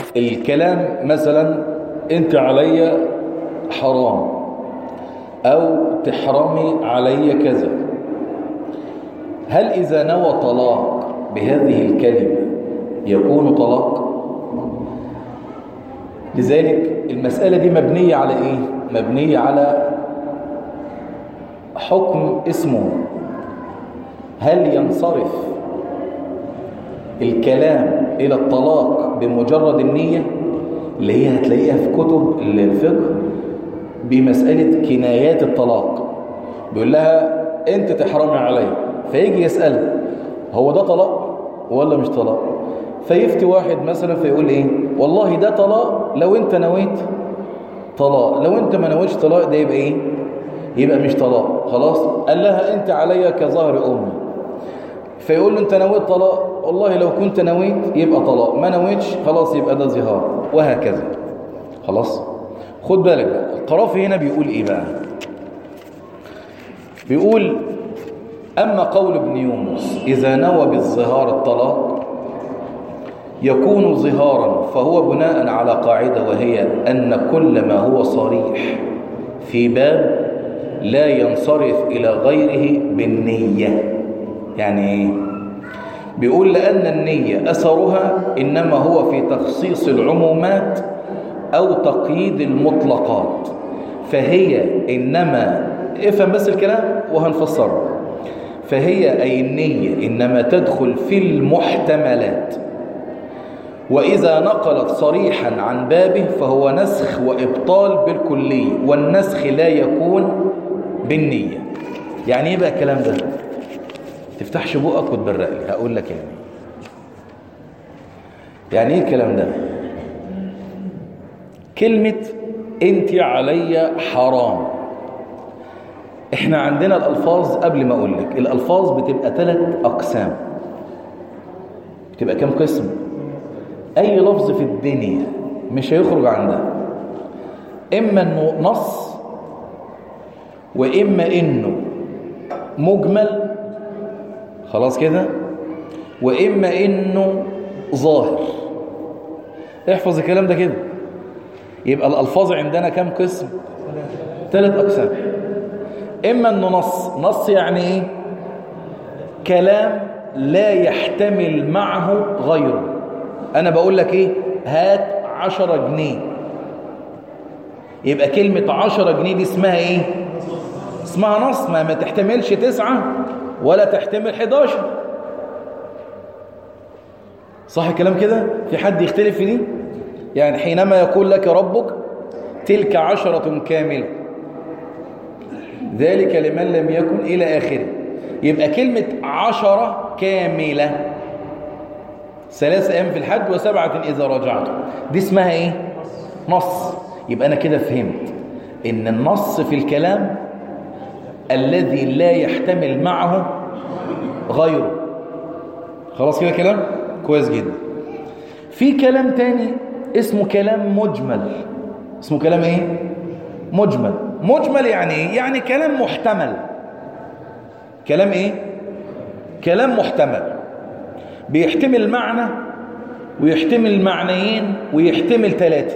الكلام مثلا انت علي حرام او تحرمي علي كذا هل اذا نوى طلاق بهذه الكلمة يكون طلاق لذلك المسألة دي مبنية على ايه مبنية على حكم اسمه هل ينصرف الكلام إلى الطلاق بمجرد النية اللي هي هتلاقيها في كتب الفقه بمسألة كنايات الطلاق بيقول لها انت تحرمي علي فيجي يسأل هو ده طلاق ولا مش طلاق فيفتي واحد مثلا فيقول ايه والله ده طلاق لو انت نويت طلاق لو انت ما نويتش طلاق ده يبقى ايه يبقى مش طلاق خلاص قال لها انت عليا كظهر امي فيقول له انت نويت طلاق والله لو كنت نويت يبقى طلاق ما نويتش خلاص يبقى ده ظهار وهكذا خلاص خد بالك بقى القرافي هنا بيقول ايه بقى بيقول اما قول ابن يونس اذا نوى بالظهار الطلاق يكون ظهارا فهو بناء على قاعدة وهي أن كل ما هو صريح في باب لا ينصرف إلى غيره بالنية يعني ايه بيقول لأن النية أثرها إنما هو في تخصيص العمومات أو تقييد المطلقات فهي إنما افهم بس الكلام وهنفسره فهي أي النية إنما تدخل في المحتملات وإذا نقلت صريحا عن بابه فهو نسخ وإبطال بالكلي والنسخ لا يكون بالنية يعني إيه بقى الكلام ده تفتحش بقك وتبرق لي هقول لك يعني يعني ايه الكلام ده كلمة انت علي حرام احنا عندنا الالفاظ قبل ما اقول لك الالفاظ بتبقى ثلاث اقسام بتبقى كام قسم اي لفظ في الدنيا مش هيخرج عن ده اما انه نص واما انه مجمل خلاص كده واما انه ظاهر احفظ الكلام ده كده يبقى الالفاظ عندنا كام قسم ثلاث اقسام اما انه نص نص يعني ايه كلام لا يحتمل معه غيره انا بقول لك ايه هات عشرة جنيه يبقى كلمة عشرة جنيه دي اسمها ايه اسمها نص ما, ما تحتملش تسعة ولا تحتمل 11 صح الكلام كده في حد يختلف في دي يعني حينما يقول لك ربك تلك عشرة كاملة ذلك لمن لم يكن إلى آخره يبقى كلمة عشرة كاملة ثلاث أيام في الحج وسبعة إذا رجعتم دي اسمها إيه نص يبقى أنا كده فهمت إن النص في الكلام الذي لا يحتمل معه غيره خلاص كده كلام كويس جدا في كلام تاني اسمه كلام مجمل اسمه كلام ايه مجمل مجمل يعني ايه يعني كلام محتمل كلام ايه كلام محتمل بيحتمل معنى ويحتمل معنيين ويحتمل ثلاثة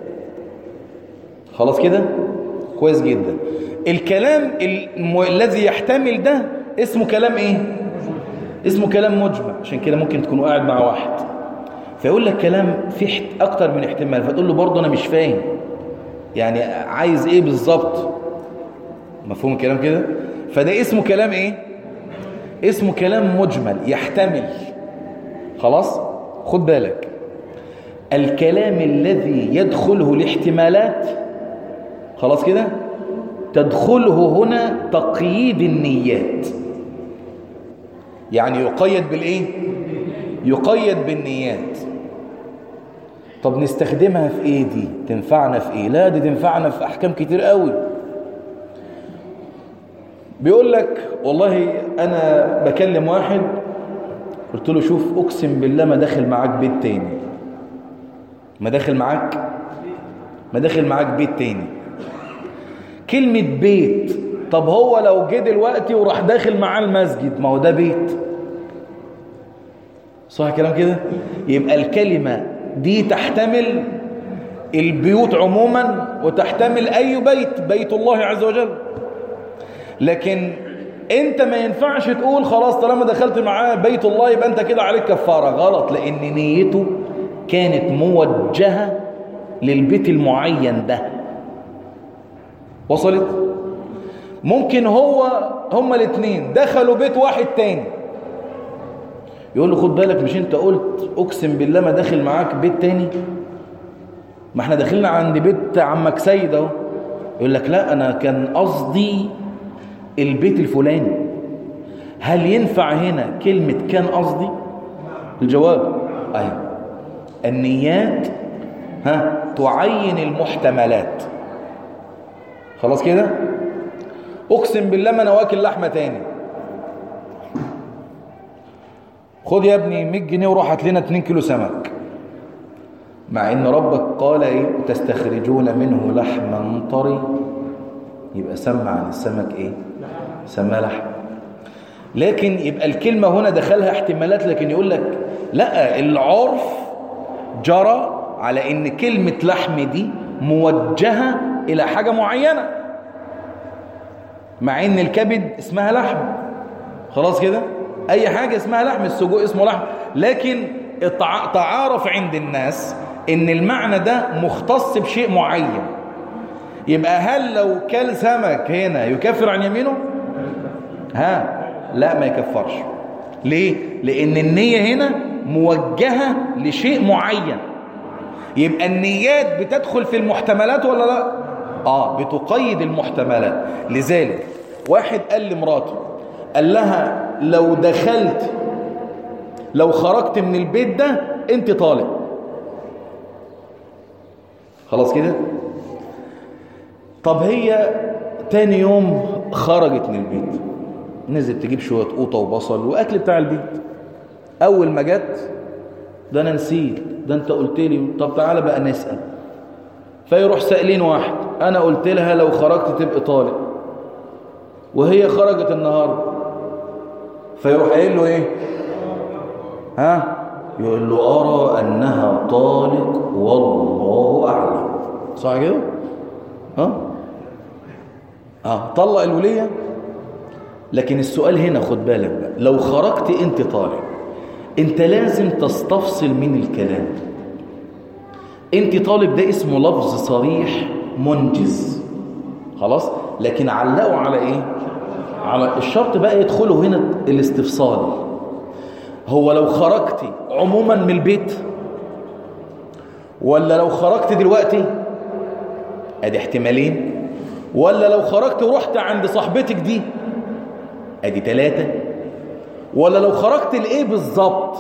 خلاص كده كويس جدا الكلام الم... الذي يحتمل ده اسمه كلام ايه اسمه كلام مجمل عشان كده ممكن تكون قاعد مع واحد فيقول لك كلام فيه اكتر من احتمال فتقول له برضه انا مش فاهم يعني عايز ايه بالظبط مفهوم الكلام كده فده اسمه كلام ايه اسمه كلام مجمل يحتمل خلاص خد بالك الكلام الذي يدخله الاحتمالات خلاص كده تدخله هنا تقييد النيات يعني يقيد بالايه يقيد بالنيات طب نستخدمها في ايه دي تنفعنا في ايه لا دي تنفعنا في احكام كتير قوي بيقول لك والله انا بكلم واحد قلت له شوف اقسم بالله ما داخل معاك بيت تاني ما داخل معاك ما داخل معاك بيت تاني كلمة بيت طب هو لو جه دلوقتي وراح داخل معاه المسجد ما هو ده بيت صح كلام كده يبقى الكلمة دي تحتمل البيوت عموما وتحتمل أي بيت بيت الله عز وجل لكن انت ما ينفعش تقول خلاص طالما دخلت معاه بيت الله يبقى انت كده عليك كفارة غلط لان نيته كانت موجهة للبيت المعين ده وصلت ممكن هو هما الاثنين دخلوا بيت واحد تاني يقول له خد بالك مش انت قلت اقسم بالله ما داخل معاك بيت تاني ما احنا داخلنا عند بيت عمك سيد اهو يقول لك لا انا كان قصدي البيت الفلاني هل ينفع هنا كلمة كان قصدي الجواب ايوه النيات ها تعين المحتملات خلاص كده اقسم بالله ما انا واكل لحمه تاني خد يا ابني 100 جنيه وروح هات لنا 2 كيلو سمك مع ان ربك قال ايه تستخرجون منه لحما طري يبقى سمى عن السمك ايه سمى لحم لكن يبقى الكلمة هنا دخلها احتمالات لكن يقول لك لا العرف جرى على ان كلمة لحم دي موجهة الى حاجة معينة مع ان الكبد اسمها لحم خلاص كده اي حاجة اسمها لحم السجق اسمه لحم لكن تعارف عند الناس ان المعنى ده مختص بشيء معين يبقى هل لو كل سمك هنا يكفر عن يمينه ها لا ما يكفرش ليه لان النية هنا موجهة لشيء معين يبقى النيات بتدخل في المحتملات ولا لا اه بتقيد المحتملات لذلك واحد قال لمراته قال لها لو دخلت لو خرجت من البيت ده انت طالق خلاص كده طب هي تاني يوم خرجت من البيت نزلت تجيب شوية قوطة وبصل وأكل بتاع البيت أول ما جت ده أنا نسيت ده أنت قلت لي طب تعالى بقى نسأل فيروح سائلين واحد أنا قلت لها لو خرجت تبقى طالق وهي خرجت النهاردة فيروح قايل له إيه ها يقول له أرى أنها طالق والله أعلم صح كده ها اه طلق الولية لكن السؤال هنا خد بالك بقى لو خرجت انت طالق انت لازم تستفصل من الكلام انت طالب ده اسمه لفظ صريح منجز خلاص لكن علقوا على ايه على الشرط بقى يدخلوا هنا الاستفصال هو لو خرجت عموما من البيت ولا لو خرجت دلوقتي ادي احتمالين ولا لو خرجت ورحت عند صاحبتك دي ادي ثلاثة ولا لو خرجت لايه بالظبط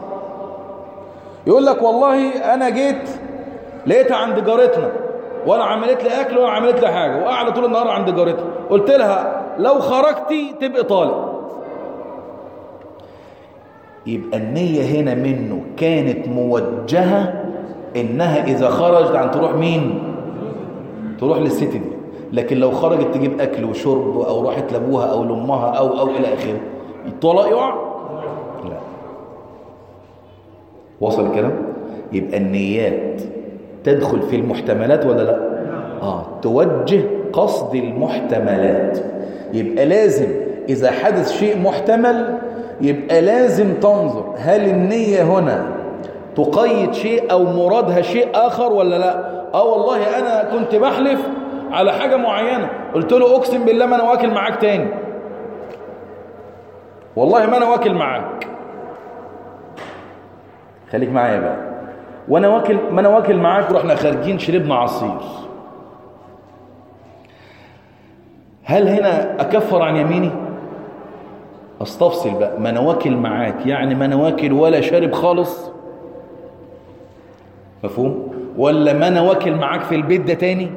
يقول لك والله انا جيت لقيتها عند جارتنا ولا عملت لي اكل ولا عملت لي حاجه وقاعده طول النهار عند جارتها قلت لها لو خرجتي تبقى طالق يبقى النية هنا منه كانت موجهة انها اذا خرجت عن تروح مين تروح للست دي لكن لو خرجت تجيب اكل وشرب او راحت لابوها او لامها او او الى اخره الطلاق يقع لا وصل الكلام يبقى النيات تدخل في المحتملات ولا لا اه توجه قصد المحتملات يبقى لازم اذا حدث شيء محتمل يبقى لازم تنظر هل النية هنا تقيد شيء او مرادها شيء اخر ولا لا اه والله انا كنت بحلف على حاجة معينة قلت له اقسم بالله ما انا واكل معاك تاني والله ما انا واكل معاك خليك معايا بقى وانا واكل ما انا واكل معاك ورحنا خارجين شربنا عصير هل هنا اكفر عن يميني استفصل بقى ما انا واكل معاك يعني ما انا واكل ولا شارب خالص مفهوم ولا ما انا واكل معاك في البيت ده تاني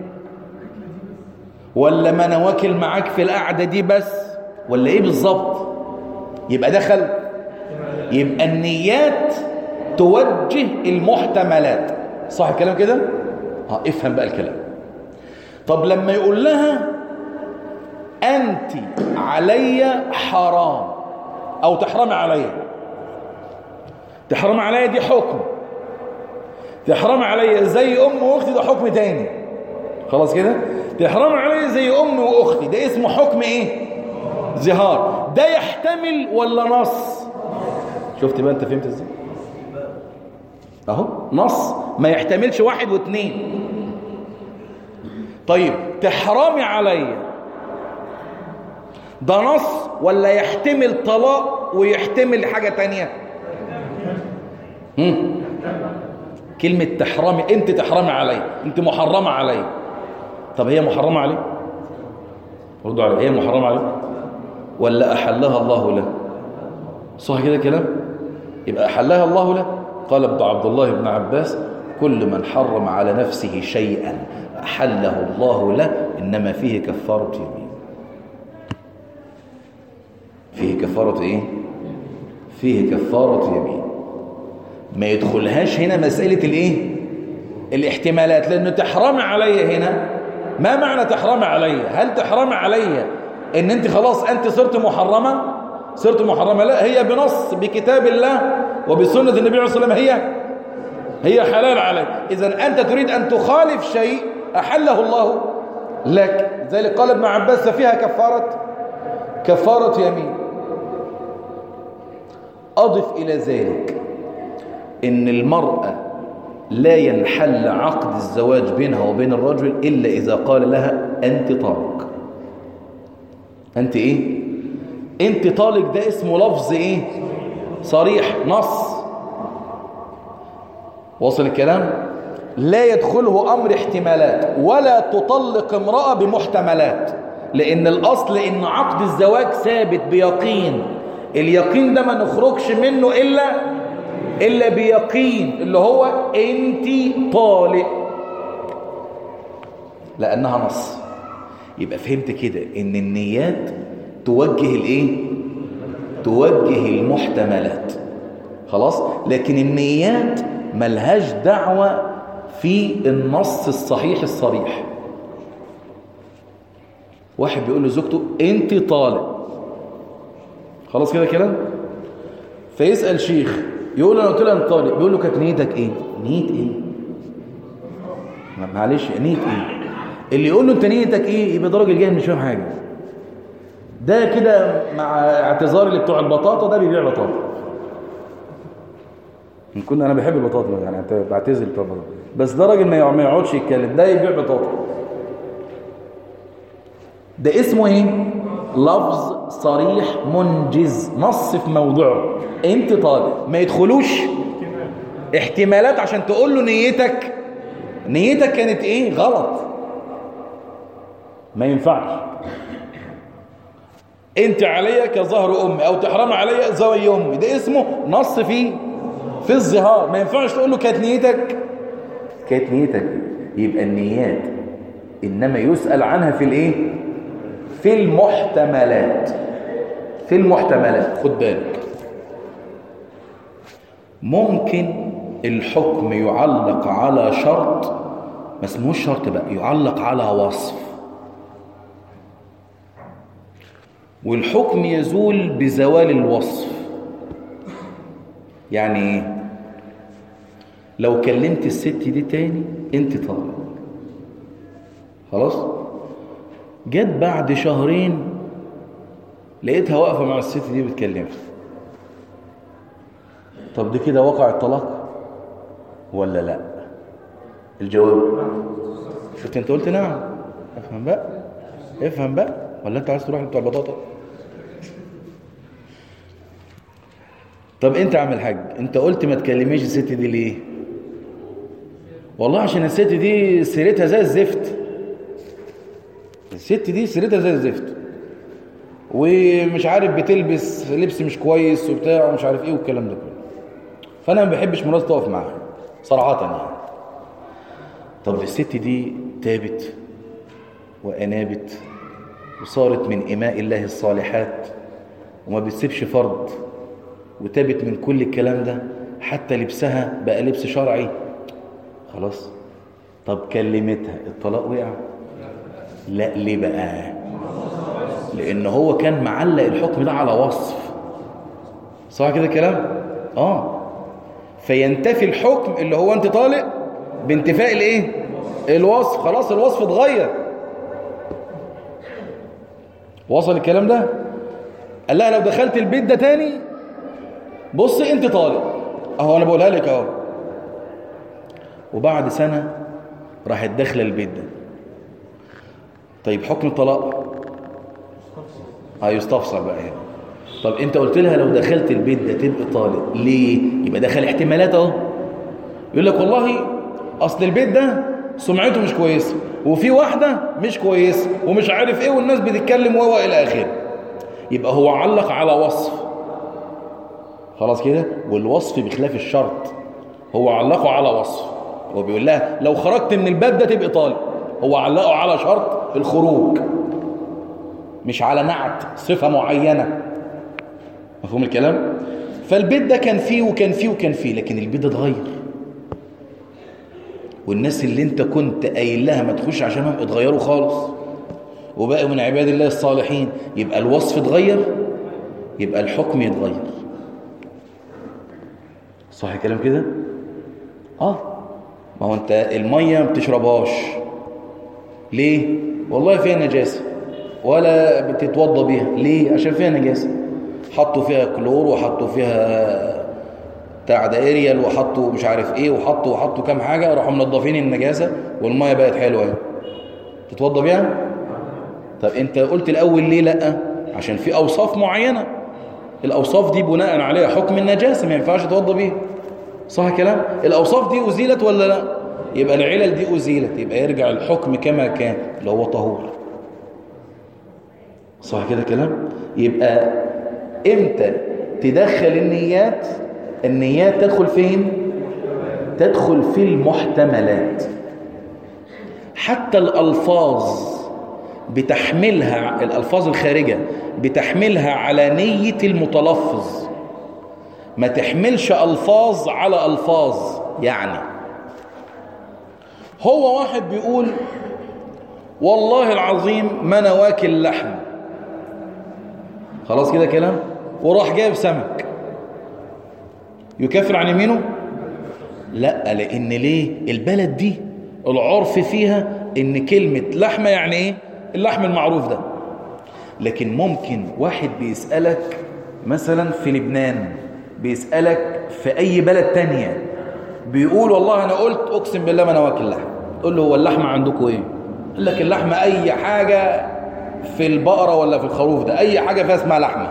ولا ما انا واكل معاك في القعده دي بس ولا ايه بالظبط يبقى دخل يبقى النيات توجه المحتملات صح الكلام كده اه افهم بقى الكلام طب لما يقول لها انت علي حرام او تحرمي علي تحرمي علي دي حكم تحرم عليا زي ام واختي ده حكم تاني خلاص كده تحرم عليا زي ام واختي ده اسمه حكم ايه زهار ده يحتمل ولا نص شفت بقى انت فهمت ازاي اهو نص ما يحتملش واحد واثنين طيب تحرمي عليا ده نص ولا يحتمل طلاق ويحتمل حاجة تانية هم. كلمة تحرمي انت تحرمي علي انت محرمة علي طب هي محرمة علي ردوا علي هي محرمة علي ولا أحلها الله له صح كده كلام يبقى أحلها الله له قال ابن عبد الله بن عباس كل من حرم على نفسه شيئا أحله الله له إنما فيه كفارة يمين فيه كفارة إيه؟ فيه كفارة يمين ما يدخلهاش هنا مسألة الإيه؟ الاحتمالات لأنه تحرم علي هنا ما معنى تحرم علي هل تحرم علي ان انت خلاص انت صرت محرمة صرت محرمة لا هي بنص بكتاب الله وبسنة النبي عليه الصلاة والسلام هي هي حلال عليك إذا أنت تريد أن تخالف شيء أحله الله لك ذلك قال ابن عباس فيها كفارة كفارة يمين أضف إلى ذلك إن المرأة لا ينحل عقد الزواج بينها وبين الرجل إلا إذا قال لها أنت طالق أنت إيه؟ أنت طالق ده اسمه لفظ إيه؟ صريح نص وصل الكلام؟ لا يدخله أمر احتمالات ولا تطلق امرأة بمحتملات لأن الأصل إن عقد الزواج ثابت بيقين اليقين ده ما نخرجش منه إلا إلا بيقين اللي هو أنت طالق لأنها نص يبقى فهمت كده إن النيات توجه الإيه؟ توجه المحتملات خلاص لكن النيات ملهاش دعوة في النص الصحيح الصريح واحد بيقول لزوجته انت طالق خلاص كده كده فيسأل شيخ يقول انا قلت له انت طالق بيقول له كانت نيتك ايه نيت ايه معلش نيت ايه اللي يقول له انت نيتك ايه يبقى ده راجل جاهل مش فاهم حاجه ده كده مع اعتذاري اللي بتوع البطاطا ده بيبيع بطاطا ان كنا انا بحب البطاطا يعني بعتذر بتوع البطاطا بس ده راجل ما يقعدش يتكلم ده يبيع بطاطا ده اسمه ايه لفظ صريح منجز نص في موضوعه انت طالب ما يدخلوش احتمالات عشان تقول له نيتك نيتك كانت ايه غلط ما ينفعش انت عليا كظهر امي او تحرم عليا زي امي ده اسمه نص فيه في الظهار ما ينفعش تقول له كانت نيتك كانت نيتك يبقى النيات انما يسأل عنها في الايه في المحتملات في المحتملات خد بالك ممكن الحكم يعلق على شرط ما اسمهوش شرط بقى يعلق على وصف والحكم يزول بزوال الوصف يعني ايه لو كلمت الست دي تاني انت طالق خلاص جت بعد شهرين لقيتها واقفة مع الست دي بتكلمها طب دي كده وقع الطلاق ولا لا الجواب شفت انت قلت نعم افهم بقى افهم بقى ولا انت عايز تروح لبتوع البطاطا طب انت عامل حاج انت قلت ما تكلميش الست دي ليه والله عشان الست دي سيرتها زي الزفت الست دي سيرتها زي الزفت ومش عارف بتلبس لبس مش كويس وبتاع ومش عارف ايه والكلام ده كله فانا ما بحبش مراتي تقف معاها صراحه يعني طب الست دي تابت وانابت وصارت من إماء الله الصالحات وما بتسيبش فرض وتابت من كل الكلام ده حتى لبسها بقى لبس شرعي خلاص طب كلمتها الطلاق وقع لا ليه بقى لان هو كان معلق الحكم ده على وصف صح كده كلام اه فينتفي الحكم اللي هو انت طالق بانتفاء الايه الوصف خلاص الوصف اتغير وصل الكلام ده قال لها لو دخلت البيت ده تاني بصي انت طالق اهو انا بقولها لك اهو وبعد سنة راحت داخله البيت ده طيب حكم الطلاق هيستفسر بقى هنا طب انت قلت لها لو دخلت البيت ده تبقى طالق ليه يبقى دخل احتمالات اهو يقول لك والله اصل البيت ده سمعته مش كويسه وفي واحده مش كويسه ومش عارف ايه والناس بتتكلم وهو الى اخره يبقى هو علق على وصف خلاص كده والوصف بخلاف الشرط هو علقه على وصف هو بيقول لها لو خرجت من الباب ده تبقى طالق هو علقه على شرط الخروج مش على نعت صفة معينة مفهوم الكلام فالبيت ده كان فيه وكان فيه وكان فيه لكن البيت ده اتغير والناس اللي انت كنت قايل لها ما تخش عشانهم اتغيروا خالص وبقوا من عباد الله الصالحين يبقى الوصف اتغير يبقى الحكم يتغير صح الكلام كده اه ما هو انت الميه ما بتشربهاش ليه والله فيها نجاسه ولا بتتوضى بيها ليه عشان فيها نجاسه حطوا فيها كلور وحطوا فيها بتاع ده اريال وحطوا مش عارف ايه وحطوا وحطوا كام حاجه راحوا منضفين النجاسه والميه بقت حلوه اهي تتوضى بيها طب انت قلت الاول ليه لا عشان في اوصاف معينه الاوصاف دي بناء عليها حكم النجاسه ما ينفعش تتوضى بيها صح كلام الاوصاف دي ازيلت ولا لا يبقى العلل دي ازيلت يبقى يرجع الحكم كما كان اللي هو طهور صح كده كلام يبقى امتى تدخل النيات النيات تدخل فين تدخل في المحتملات حتى الألفاظ بتحملها الألفاظ الخارجة بتحملها على نية المتلفظ ما تحملش ألفاظ على ألفاظ يعني هو واحد بيقول والله العظيم ما انا واكل لحم خلاص كده كلام وراح جايب سمك يكفر عن يمينه لا لان ليه البلد دي العرف فيها ان كلمة لحمة يعني ايه اللحم المعروف ده لكن ممكن واحد بيسألك مثلا في لبنان بيسألك في اي بلد تانية بيقول والله انا قلت اقسم بالله ما انا واكل لحم تقول له هو اللحمة عندكم ايه يقول لك اللحمة اي حاجة في البقرة ولا في الخروف ده اي حاجة فيها اسمها لحمة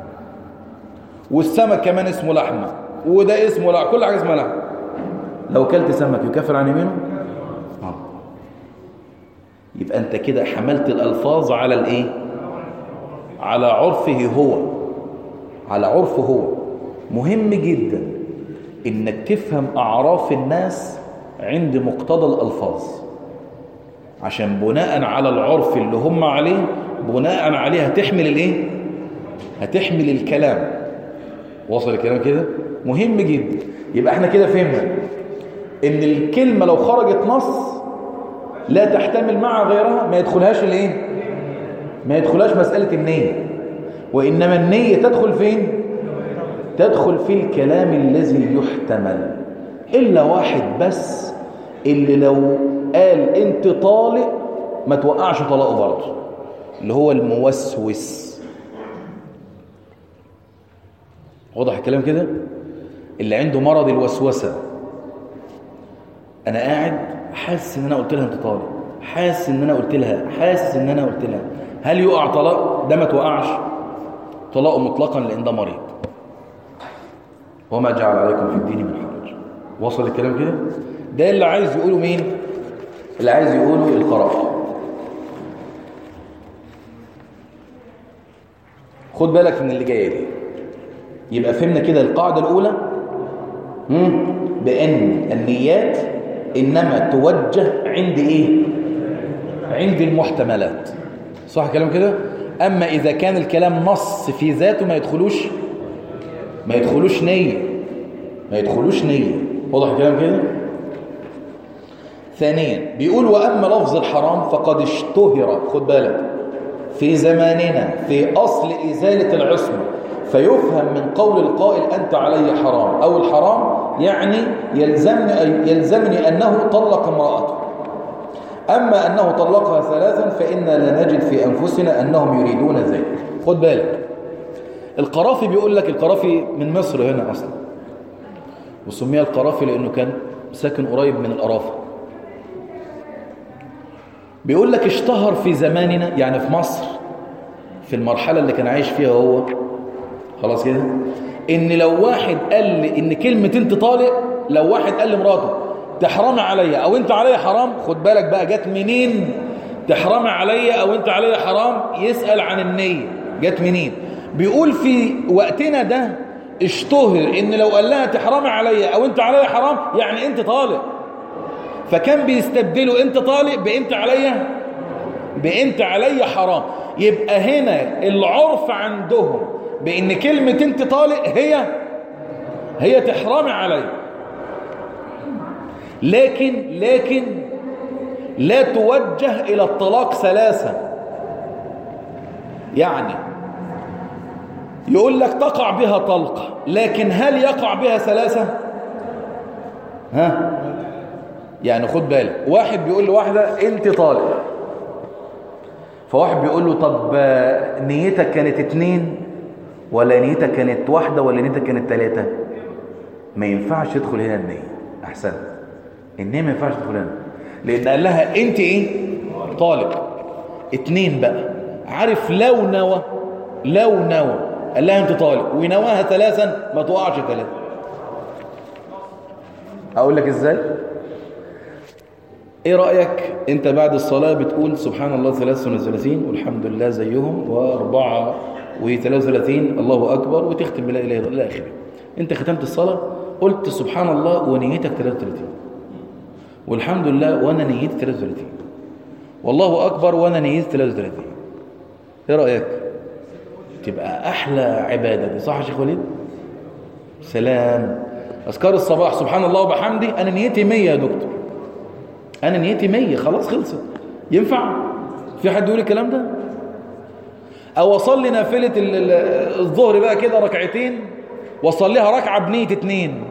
والسمك كمان اسمه لحمة وده اسمه لا كل حاجة اسمها لحمة لو كلت سمك يكفر عن يمينه آه. يبقى انت كده حملت الالفاظ على الايه على عرفه هو على عرفه هو مهم جدا انك تفهم اعراف الناس عند مقتضى الالفاظ عشان بناء على العرف اللي هم عليه بناء عليه هتحمل الايه هتحمل الكلام وصل الكلام كده مهم جدا يبقى احنا كده فهمنا ان الكلمة لو خرجت نص لا تحتمل مع غيرها ما يدخلهاش الايه ما يدخلهاش مسألة النية وإنما النية تدخل فين تدخل في الكلام الذي يحتمل إلا واحد بس اللي لو قال انت طالق ما توقعش طلاقه برضه اللي هو الموسوس واضح الكلام كده اللي عنده مرض الوسوسة انا قاعد حاسس ان انا قلت لها انت طالق حاسس ان انا قلت لها حاسس ان انا قلت لها هل يقع طلاق ده ما توقعش طلاقه مطلقا لان ده مريض وما جعل عليكم في الدين من حرج وصل الكلام كده ده اللي عايز يقوله مين اللي عايز يقوله القرافي خد بالك من اللي جايه دي يبقى فهمنا كده القاعده الاولى مم. بان النيات انما توجه عند ايه عند المحتملات صح كلام كده اما اذا كان الكلام نص في ذاته ما يدخلوش ما يدخلوش نيه ما يدخلوش نيه واضح الكلام كده ثانيا بيقول واما لفظ الحرام فقد اشتهر خد بالك في زماننا في اصل ازاله العصمه فيفهم من قول القائل انت علي حرام او الحرام يعني يلزمني, يلزمني أنه طلق امرأته أما أنه طلقها ثلاثا فإنا لا نجد في أنفسنا أنهم يريدون ذلك خد بالك القرافي بيقول لك القرافي من مصر هنا أصلا وسمي القرافي لأنه كان ساكن قريب من القرافة بيقول لك اشتهر في زماننا يعني في مصر في المرحلة اللي كان عايش فيها هو خلاص كده ان لو واحد قال لي ان كلمة انت طالق لو واحد قال لمراته تحرمي عليا او انت عليا حرام خد بالك بقى جت منين تحرمي عليا او انت عليا حرام يسأل عن النية جت منين بيقول في وقتنا ده اشتهر ان لو قال لها تحرمي عليا او انت عليا حرام يعني انت طالق فكان بيستبدلوا انت طالق بانت عليا بانت عليا حرام يبقى هنا العرف عندهم بان كلمة انت طالق هي هي تحرمي عليا لكن لكن لا توجه الى الطلاق ثلاثا يعني يقول لك تقع بها طلقة لكن هل يقع بها ثلاثة ها يعني خد بالك واحد بيقول لواحدة انت طالق فواحد بيقول له طب نيتك كانت اتنين ولا نيتك كانت واحدة ولا نيتك كانت تلاتة ما ينفعش تدخل هنا النية احسن النية ما ينفعش تدخل هنا لان قال لها انت ايه طالق اتنين بقى عارف لو نوى لو نوى قال لها انت طالق ونواها ثلاثا ما تقعش ثلاثة اقول لك ازاي ايه رأيك انت بعد الصلاة بتقول سبحان الله 33 والحمد لله زيهم واربعة و33 الله اكبر وتختم بلا اله الا الله اخره انت ختمت الصلاة قلت سبحان الله ونيتك 33 والحمد لله وانا نيتي 33 والله اكبر وانا نيتي 33 ايه رأيك تبقى احلى عبادة دي صح يا شيخ وليد سلام اذكار الصباح سبحان الله وبحمدي انا نيتي 100 يا دكتور انا نيتي 100 خلاص خلصت ينفع في حد يقول الكلام ده او اصلي نافله الظهر بقى كده ركعتين واصليها ركعه بنيه اتنين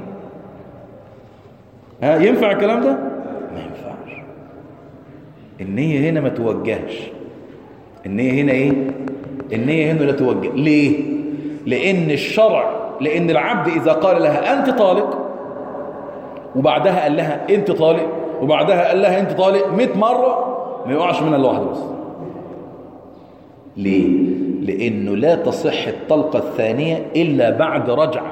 ها ينفع الكلام ده ما ينفعش النيه هنا ما توجهش النيه هنا ايه النيه هنا لا توجه ليه لان الشرع لان العبد اذا قال لها انت طالق وبعدها قال لها انت طالق وبعدها قال لها انت طالق 100 مرة ما يقعش منها الا واحده بس ليه لانه لا تصح الطلقة الثانية الا بعد رجعة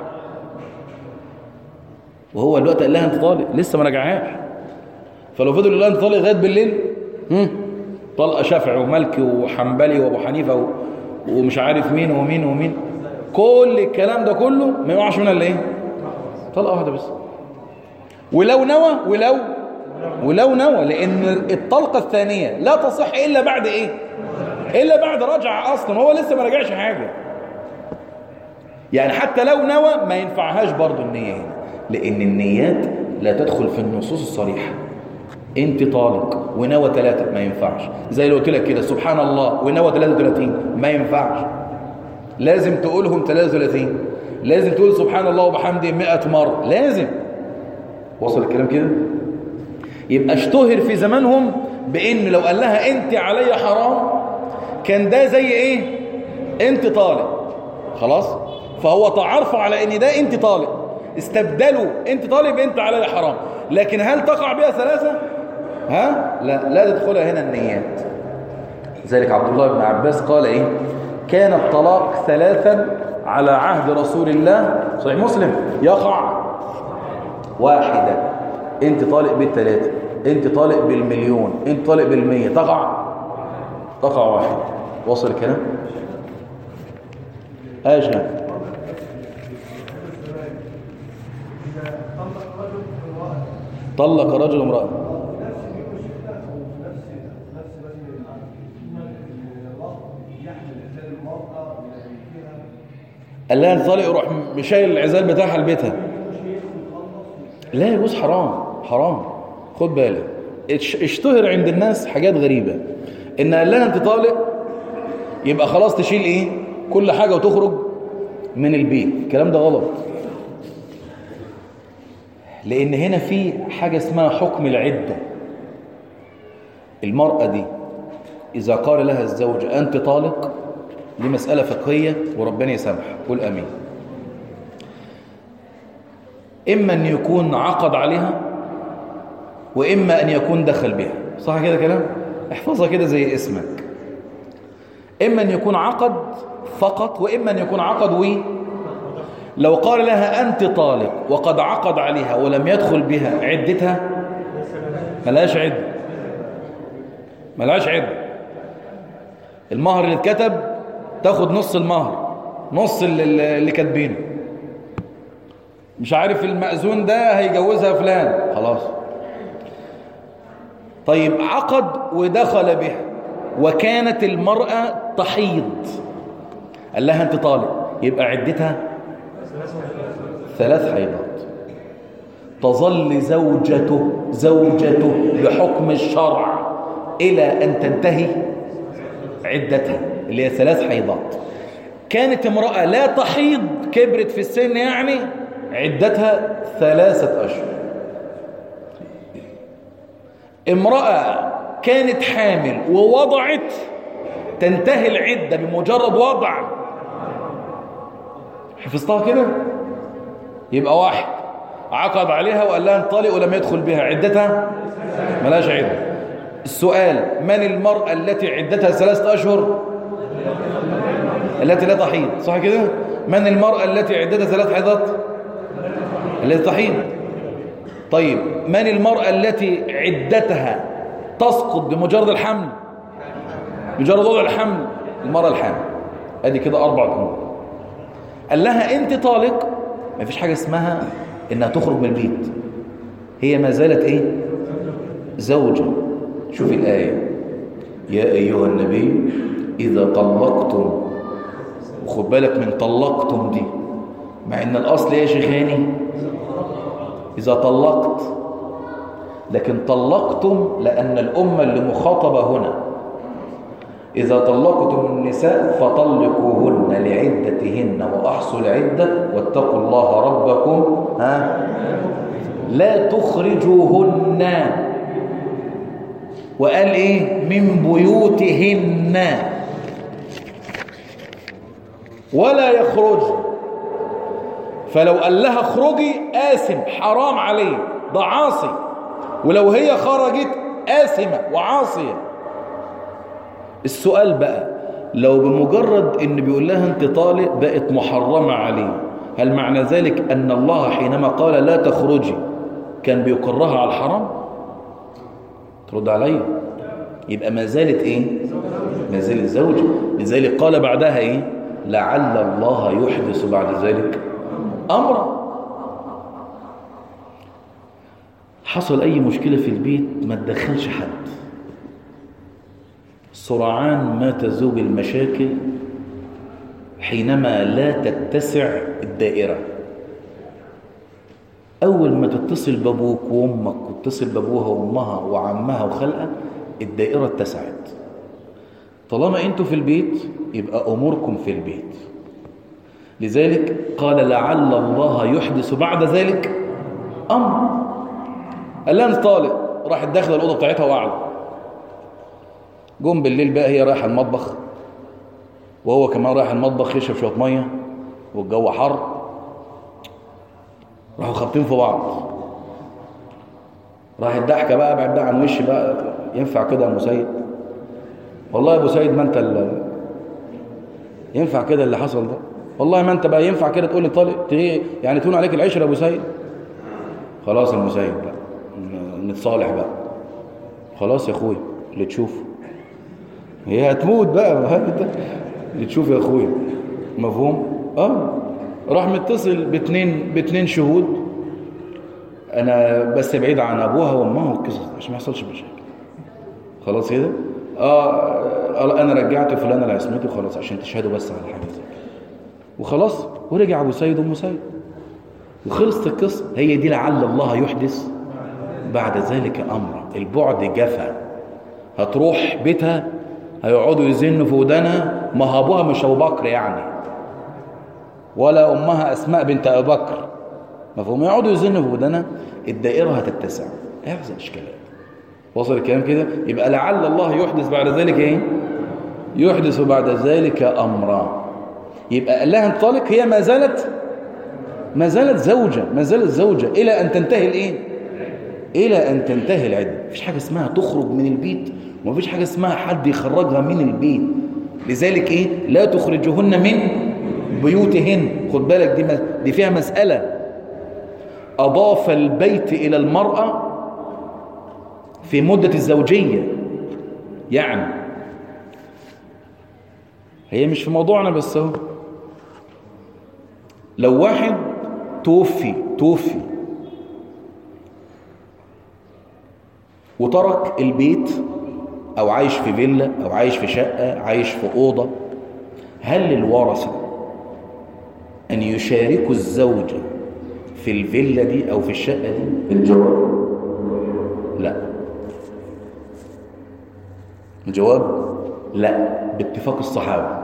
وهو الوقت قال لها انت طالق لسه ما رجعهاش فلو فضل يقول لها انت طالق لغايه بالليل هم طلقه شافعي ومالكي وحنبلي وابو حنيفه و... ومش عارف مين ومين ومين كل الكلام ده كله ما يقعش منها الا ايه طلقه واحده بس ولو نوى ولو ولو نوى لان الطلقة الثانية لا تصح الا بعد ايه الا بعد رجع اصلا هو لسه ما رجعش حاجة يعني حتى لو نوى ما ينفعهاش برضو النية هنا لان النيات لا تدخل في النصوص الصريحة انت طالق ونوى ثلاثة ما ينفعش زي اللي قلت لك كده سبحان الله ونوى 33 ما ينفعش لازم تقولهم 33 لازم تقول سبحان الله وبحمده 100 مرة لازم وصل الكلام كده يبقى اشتهر في زمانهم بان لو قال لها انت علي حرام كان ده زي ايه انت طالق خلاص فهو تعرف على ان ده انت طالق استبدلوا انت طالق انت علي حرام لكن هل تقع بها ثلاثة ها لا لا تدخلها هنا النيات ذلك عبد الله بن عباس قال ايه كان الطلاق ثلاثا على عهد رسول الله صحيح مسلم يقع واحدة انت طالق بالثلاثة انت طالق بالمليون انت طالق بالمية تقع تقع واحد وصل الكلام اجا طلق رجل امرأة قال لها انت طالق يروح مشايل العزال بتاعها لبيتها لا يجوز حرام حرام خد بالك اشتهر عند الناس حاجات غريبة ان قال لها انت طالق يبقى خلاص تشيل ايه كل حاجة وتخرج من البيت الكلام ده غلط لأن هنا في حاجة اسمها حكم العدة المرأة دي إذا قال لها الزوج أنت طالق دي مسألة فقهية وربنا يسامح قول أمين إما أن يكون عقد عليها وإما أن يكون دخل بها صح كده كلام؟ احفظها كده زي اسمك إما أن يكون عقد فقط وإما أن يكون عقد و لو قال لها أنت طالق وقد عقد عليها ولم يدخل بها عدتها ملهاش عدة ملهاش عدة المهر اللي اتكتب تاخد نص المهر نص اللي, اللي كاتبينه مش عارف المأذون ده هيجوزها فلان خلاص طيب عقد ودخل بها وكانت المرأة تحيض قال لها انت طالق يبقى عدتها ثلاث حيضات تظل زوجته زوجته بحكم الشرع إلى أن تنتهي عدتها اللي هي ثلاث حيضات كانت امرأة لا تحيض كبرت في السن يعني عدتها ثلاثة أشهر امرأة كانت حامل ووضعت تنتهي العدة بمجرد وضع حفظتها كده يبقى واحد عقد عليها وقال لها انطلق ولم يدخل بها عدتها ملاش عدة السؤال من المرأة التي عدتها ثلاثة أشهر التي لا تحيض صح كده من المرأة التي عدتها ثلاث حيضات التي تحيض طيب من المرأة التي عدتها تسقط بمجرد الحمل مجرد وضع الحمل المرأة الحامل ادي كده اربع امور قال لها انت طالق ما فيش حاجة اسمها انها تخرج من البيت هي ما زالت ايه زوجة شوف الآية يا أيها النبي إذا طلقتم وخد بالك من طلقتم دي مع ان الاصل ايه يا شيخاني اذا طلقت لكن طلقتم لان الامه اللي مخاطبه هنا اذا طلقتم النساء فطلقوهن لعدتهن واحصوا العده واتقوا الله ربكم ها لا تخرجوهن وقال ايه من بيوتهن ولا يخرجن فلو قال لها اخرجي آثم حرام عليه ده عاصي ولو هي خرجت آثمة وعاصية السؤال بقى لو بمجرد ان بيقول لها انت طالق بقت محرمة عليه هل معنى ذلك ان الله حينما قال لا تخرجي كان بيقرها على الحرام ترد علي يبقى ما زالت ايه ما زالت زوجة لذلك قال بعدها ايه لعل الله يحدث بعد ذلك أمرا حصل أي مشكلة في البيت ما تدخلش حد سرعان ما تذوب المشاكل حينما لا تتسع الدائرة أول ما تتصل بأبوك وأمك وتتصل بأبوها وأمها وعمها وخلقها الدائرة اتسعت طالما أنتوا في البيت يبقى أموركم في البيت لذلك قال لعل الله يحدث بعد ذلك أمر قال لها طالق راحت داخله الأوضة بتاعتها وقعد جم بالليل بقى هي رايحة المطبخ وهو كمان رايح المطبخ يشرب شوية مية والجو حر راحوا خابطين في بعض راح الضحكة بقى بعد عن وشي بقى ينفع كده يا مسيد والله يا ابو سيد ما انت اللي ينفع كده اللي حصل ده والله ما انت بقى ينفع كده تقول لي طالق يعني تهون عليك العشره يا ابو سيد خلاص يا مسيد بقى نتصالح بقى خلاص يا اخويا اللي تشوفه هي هتموت بقى اللي تشوفه يا اخويا مفهوم اه راح متصل باثنين باثنين شهود انا بس بعيد عن ابوها وامها والقصص عشان ما يحصلش مشاكل خلاص كده اه انا رجعت فلان العصمتي وخلاص عشان تشهدوا بس على حاجه زي كده وخلاص ورجع ابو سيد وام سيد وخلصت القصه هي دي لعل الله يحدث بعد ذلك امر البعد جفا هتروح بيتها هيقعدوا يزنوا في ودانها ما هو ابوها مش ابو بكر يعني ولا امها اسماء بنت ابي بكر مفهوم يقعدوا يزنوا في ودنا الدائرة هتتسع هيحصل إشكالات وصل الكلام كده يبقى لعل الله يحدث بعد ذلك ايه يحدث بعد ذلك أمرا يبقى قال لها انطلق هي ما زالت ما زالت زوجة ما زالت زوجة إلى أن تنتهي الإيه إلى أن تنتهي العدة مفيش حاجة اسمها تخرج من البيت ومفيش حاجة اسمها حد يخرجها من البيت لذلك إيه لا تخرجهن من بيوتهن خد بالك دي, دي فيها مسألة أضاف البيت إلى المرأة في مدة الزوجية يعني هي مش في موضوعنا بس اهو لو واحد توفي توفي وترك البيت او عايش في فيلا او عايش في شقة عايش في أوضة هل للورثة أن يشاركوا الزوجة في الفيلا دي أو في الشقة دي الجواب لا الجواب لا باتفاق الصحابة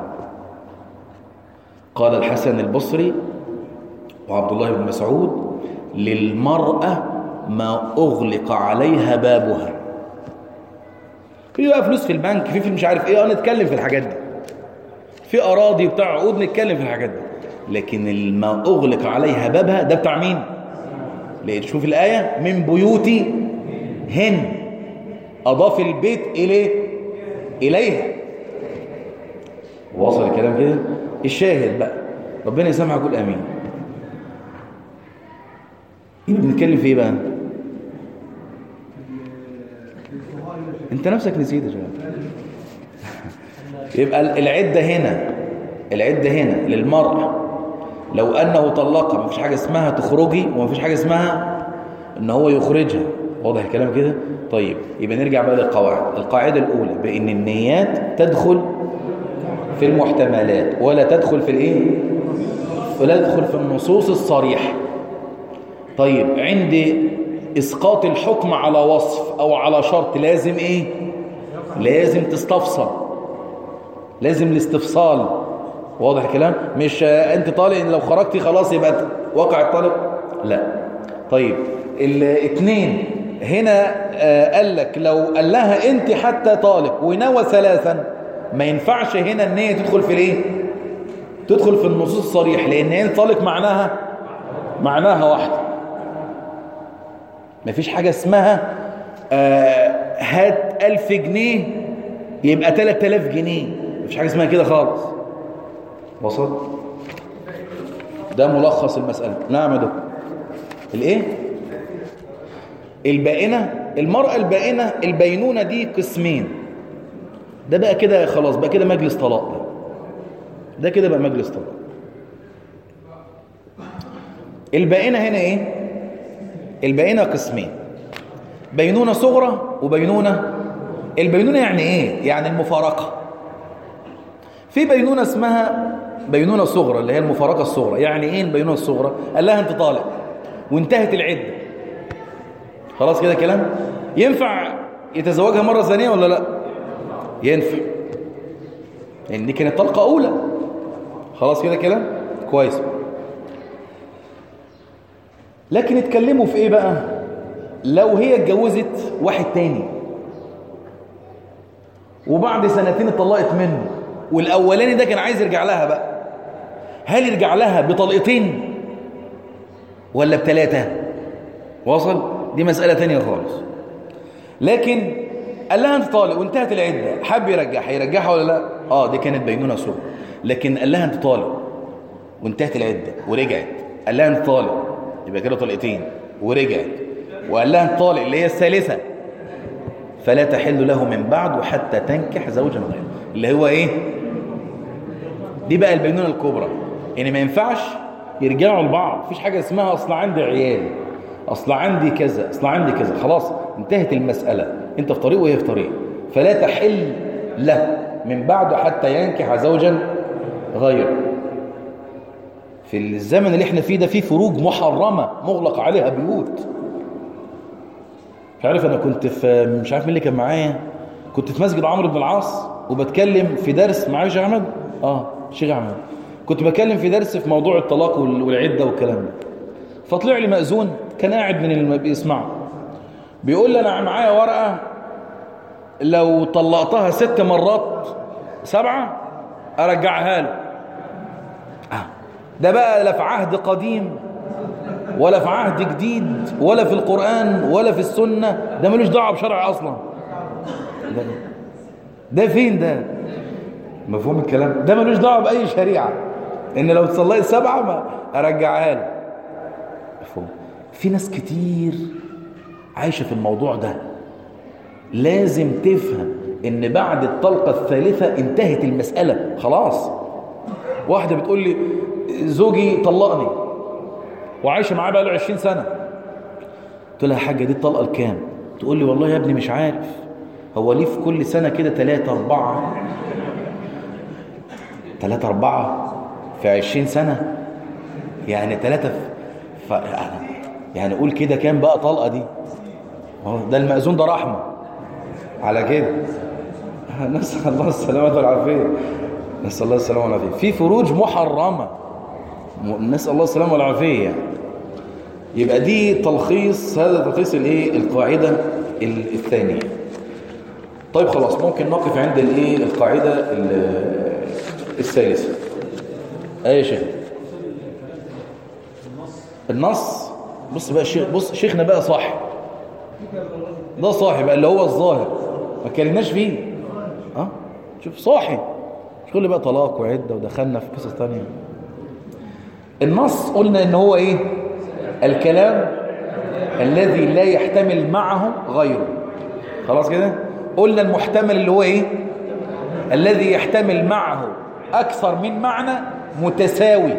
قال الحسن البصري وعبد الله بن مسعود للمرأة ما أغلق عليها بابها في بقى فلوس في البنك في في مش عارف ايه نتكلم في الحاجات دي في أراضي بتاع عقود نتكلم في الحاجات دي لكن ما أغلق عليها بابها ده بتاع مين لقيت شوف الآية من بيوتي هن أضاف البيت إليه إليها واصل الكلام كده الشاهد بقى ربنا يسامحك قول امين يبقى بنتكلم في ايه بقى انت نفسك نسيت يا شباب يبقى العده هنا العده هنا للمراه لو انه طلقها مفيش حاجه اسمها تخرجي ومفيش حاجه اسمها ان هو يخرجها واضح الكلام كده طيب يبقى نرجع بقى للقواعد القاعده الاولى بان النيات تدخل في المحتملات ولا تدخل في الايه ولا تدخل في النصوص الصريحه طيب عند اسقاط الحكم على وصف او على شرط لازم ايه لازم تستفصل لازم الاستفصال واضح الكلام مش انت طالق لو خرجتي خلاص يبقى وقع الطالق لا طيب الاثنين هنا قال لك لو قال لها انت حتى طالق ونوى ثلاثا ما ينفعش هنا ان هي تدخل في الايه تدخل في النصوص الصريح لان هي طالق معناها معناها واحده ما فيش حاجه اسمها آه هات ألف جنيه يبقى 3000 جنيه ما فيش حاجه اسمها كده خالص وصل ده ملخص المساله نعم يا دكتور الايه البائنه المراه البائنه البينونه دي قسمين ده بقى كده خلاص بقى كده مجلس طلاق ده ده كده بقى مجلس طلاق البائنة هنا ايه البائنة قسمين بينونة صغرى وبينونة البينونة يعني ايه يعني المفارقة في بينونة اسمها بينونة صغرى اللي هي المفارقة الصغرى يعني ايه البينونة الصغرى قال لها انت طالق وانتهت العدة خلاص كده كلام ينفع يتزوجها مرة ثانية ولا لا ينفع لان دي كانت طلقه اولى خلاص كده كلام كويس لكن اتكلموا في ايه بقى لو هي اتجوزت واحد تاني وبعد سنتين اتطلقت منه والاولاني ده كان عايز يرجع لها بقى هل يرجع لها بطلقتين ولا بثلاثه وصل دي مساله تانية خالص لكن قال لها انت طالق وانتهت العده حب يرجعها هيرجعها ولا لا اه دي كانت بينونه صغرى لكن قال لها انت طالق وانتهت العده ورجعت قال لها انت طالق يبقى كده طلقتين ورجعت وقال لها انت طالق اللي هي الثالثه فلا تحل له من بعد حتى تنكح زوجا غيره اللي هو ايه دي بقى البينونه الكبرى ان ما ينفعش يرجعوا لبعض مفيش حاجه اسمها اصل عندي عيال اصل عندي كذا اصل عندي كذا خلاص انتهت المساله انت في طريق وهي في طريق فلا تحل له من بعد حتى ينكح زوجا غيره في الزمن اللي احنا فيه ده في فروج محرمة مغلق عليها بيوت مش عارف انا كنت في مش عارف مين اللي كان معايا كنت في مسجد عمرو بن العاص وبتكلم في درس معايا شيخ احمد اه شيخ احمد كنت بتكلم في درس في موضوع الطلاق والعده والكلام ده فطلع لي مأذون كان قاعد من اللي بيسمعه بيقول لي انا معايا ورقه لو طلقتها ست مرات سبعه ارجعها له آه. ده بقى لا في عهد قديم ولا في عهد جديد ولا في القرآن ولا في السنة ده ملوش دعوه بشرع أصلا ده, ده فين ده مفهوم الكلام ده ملوش دعوه بأي شريعة إن لو تصليت سبعة ما أرجعها له مفهوم في ناس كتير عايشة في الموضوع ده لازم تفهم ان بعد الطلقة الثالثة انتهت المسألة خلاص واحدة بتقول لي زوجي طلقني وعايشة معاه بقى له 20 سنة قلت لها يا حاجة دي الطلقة الكام تقول لي والله يا ابني مش عارف هو ليه في كل سنة كده ثلاثة أربعة ثلاثة أربعة في 20 سنة يعني ثلاثة ف... يعني قول كده كام بقى طلقة دي ده المأذون ده رحمة على كده نسأل الله السلامة والعافية نسأل الله السلامة والعافية في فروج محرمة نسأل الله السلامة والعافية يعني. يبقى دي تلخيص هذا تلخيص الايه القاعدة الثانية طيب خلاص ممكن نقف عند الايه القاعدة الثالثة ايه يا شيخ النص بص بقى الشيخ بص شيخنا بقى صح ده صاحي بقى اللي هو الظاهر ما اتكلمناش فيه اه شوف صاحي مش كل بقى طلاق وعده ودخلنا في قصص ثانيه النص قلنا ان هو ايه الكلام الذي لا يحتمل معه غيره خلاص كده قلنا المحتمل اللي هو ايه الذي يحتمل معه اكثر من معنى متساوي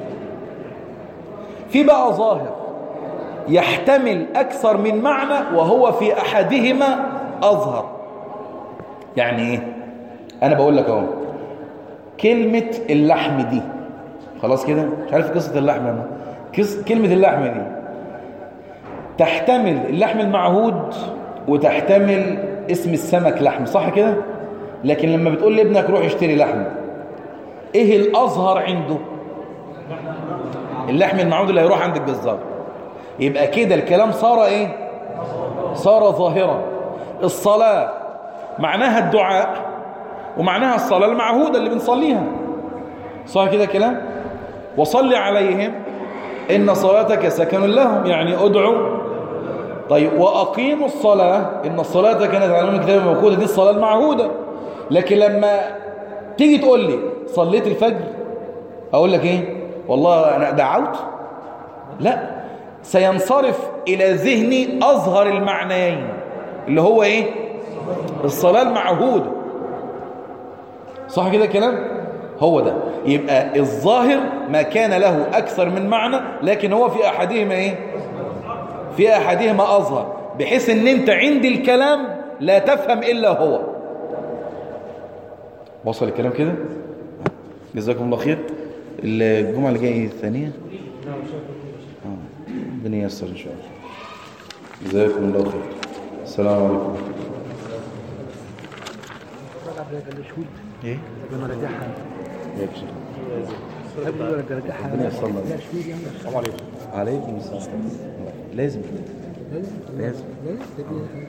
في بقى ظاهر يحتمل أكثر من معنى وهو في أحدهما أظهر يعني إيه أنا بقول لك أهو كلمة اللحم دي خلاص كده مش عارف قصة اللحم أنا كلمة اللحم دي تحتمل اللحم المعهود وتحتمل اسم السمك لحم صح كده لكن لما بتقول لابنك روح اشتري لحم ايه الأظهر عنده اللحم المعهود اللي هيروح عند الجزار يبقى كده الكلام صار ايه صار ظاهرا الصلاة معناها الدعاء ومعناها الصلاة المعهودة اللي بنصليها صح كده كلام وصل عليهم إن صلاتك سكن لهم يعني ادعوا طيب وأقيموا الصلاة إن الصلاة كانت على الكتاب موجودة دي الصلاة المعهودة لكن لما تيجي تقول لي صليت الفجر أقول لك إيه والله أنا دعوت لا سينصرف إلى ذهني أظهر المعنيين اللي هو إيه الصلاة المعهودة صح كده كلام هو ده يبقى الظاهر ما كان له أكثر من معنى لكن هو في أحدهما إيه في أحدهما أظهر بحيث أن أنت عند الكلام لا تفهم إلا هو وصل الكلام كده جزاكم الله خير الجمعة اللي جاية الثانية ربنا ييسر ان شاء الله جزاكم الله خير السلام عليكم ايه لما رجعها يكشف قبل ما رجعها ربنا ييسر لنا لا شهور يعني السلام عليكم عليكم السلام لازم لازم لازم لازم